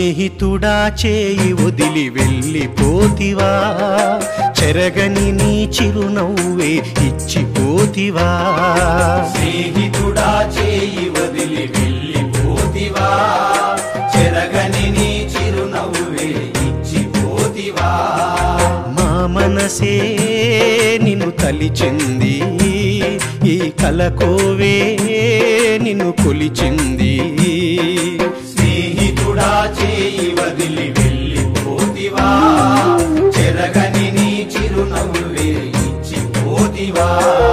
స్నేహితుడా చేయి వదిలి వెళ్ళిపోతివా చెరగని నీ చిరునవ్వే ఇచ్చిపోతివా స్నేహితుడా చేయి వదిలి వెళ్ళిపోతివా చెరగని నీ చిరునవ్వే ఇచ్చిపోతివా మా మనసే నిన్ను తలిచింది ఈ కలకోవే నిన్ను కొలిచింది స్నేహితుడా చేయి వదిలి వెళ్ళిపోతివా చెరగని నీ చిరునవ్వే ఇచ్చిపోతివా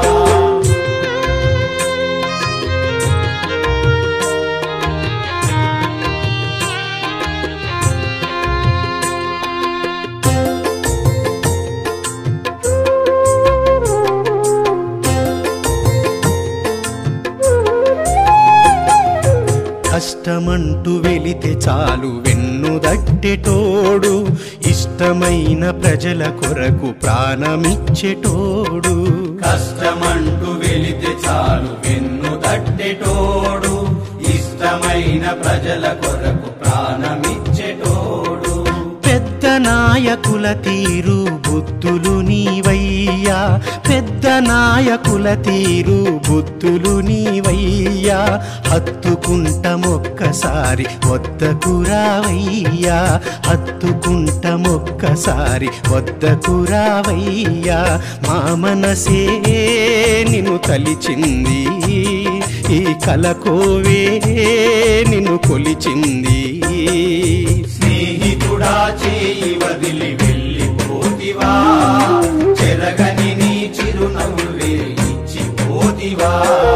కష్టమంటూ వెళితే చాలు వెన్ను దట్టెటోడు ఇష్టమైన ప్రజల కొరకు ప్రాణమిచ్చెటోడు కష్టమంటూ వెళితే చాలు వెన్ను తట్టెటోడు ఇష్టమైన ప్రజల కొరకు ప్రాణమిచ్చెటోడు పెద్ద నాయకుల తీరు బుద్ధులు నీవయ్యా పెద్ద నాయకుల తీరు బుద్ధులు నీవయ్యా హత్తుకుంటమొక్కసారి వద్దకు రావయ్యా హత్తుకుంటమొక్కసారి వద్దకు రావయ్యా మా మనసే నిన్ను తలిచింది ఈ కలకోవే నిన్ను కొలిచింది స్నేహితుడా చేయి వదిలి వెళ్ళిపోతివా చెరగని నీ చిరునవ్వే ఇచ్చిపోతివా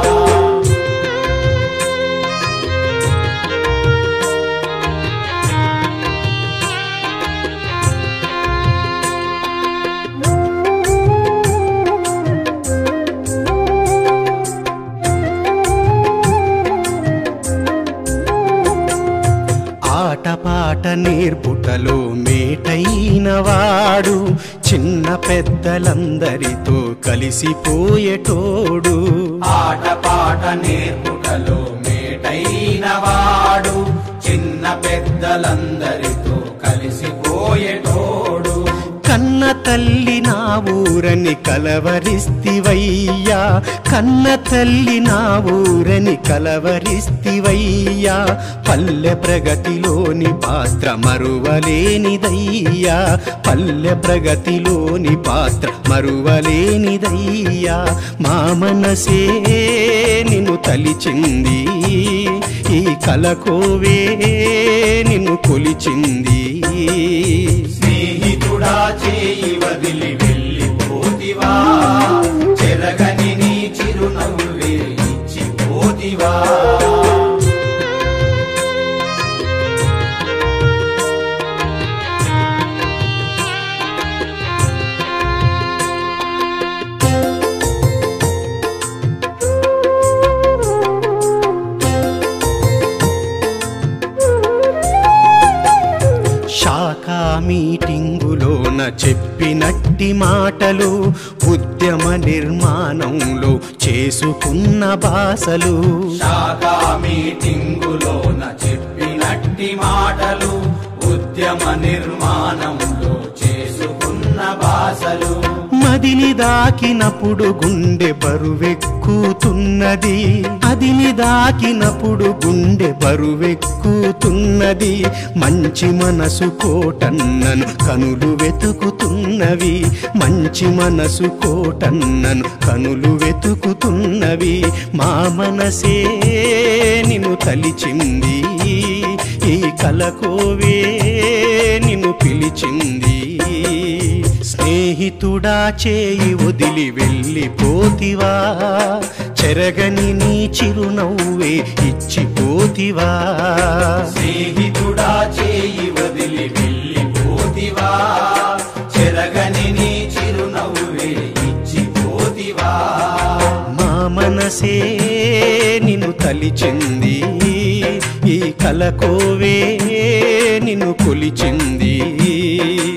ఆటపాట నేర్పుటలో మేటైన వాడు చిన్న పెద్దలందరితో కలిసిపోయేటోడు ఆట పాట నేర్పుటలో మేటైన వాడు చిన్న పెద్దలందరితో కలిసిపోయేటోడు కన్న తల్లి నా ఊరని కలవరిస్తివయ్యా కన్న తల్లి నా ఊరని కలవరిస్తివయ్యా పల్లె ప్రగతిలోని పాత్ర మరువలేనిదయ్యా పల్లె ప్రగతిలోని పాత్ర మరువలేనిదయ్యా మా మనసే నిన్ను తలిచింది ఈ కలకోవే నిన్ను కొలిచింది స్నేహితుడా చేయి వదిలి వెళ్ళిపోతివా చెరగని నీ చిరునవ్వే ఇచ్చిపోతివా శాఖా మీటింగులోన చెప్పినట్టి మాటలు ఉద్యమ నిర్మాణంలో చేసుకున్న భాషలు శాఖా మీటింగులోన చెప్పినట్టి మాటలు ఉద్యమ నిర్మాణంలో చేసుకున్న భాషలు మదిని దాకినప్పుడు గుండె బరువెక్కుతున్నది అదిని దాకినప్పుడు గుండె బరువెక్కుతున్నది మంచి మనసు కోటన్నను కనులు వెతుకుతున్నవి మంచి మనసు కోటన్నను కనులు వెతుకుతున్నవి మా మనసే నిన్ను తలిచింది ఈ కలకోవే నిన్ను పిలిచింది స్నేహితుడా చేయి వదిలి వెళ్ళిపోతివా చెరగని నీ చిరునవ్వే ఇచ్చిపోతివా స్నేహితుడా చేయి వదిలి వెళ్ళిపోతివా చెరగని నీ చిరునవ్వే ఇచ్చిపోతివా మా మనసే నిన్ను తలిచింది ఈ కలకోవే నిన్ను కొలిచింది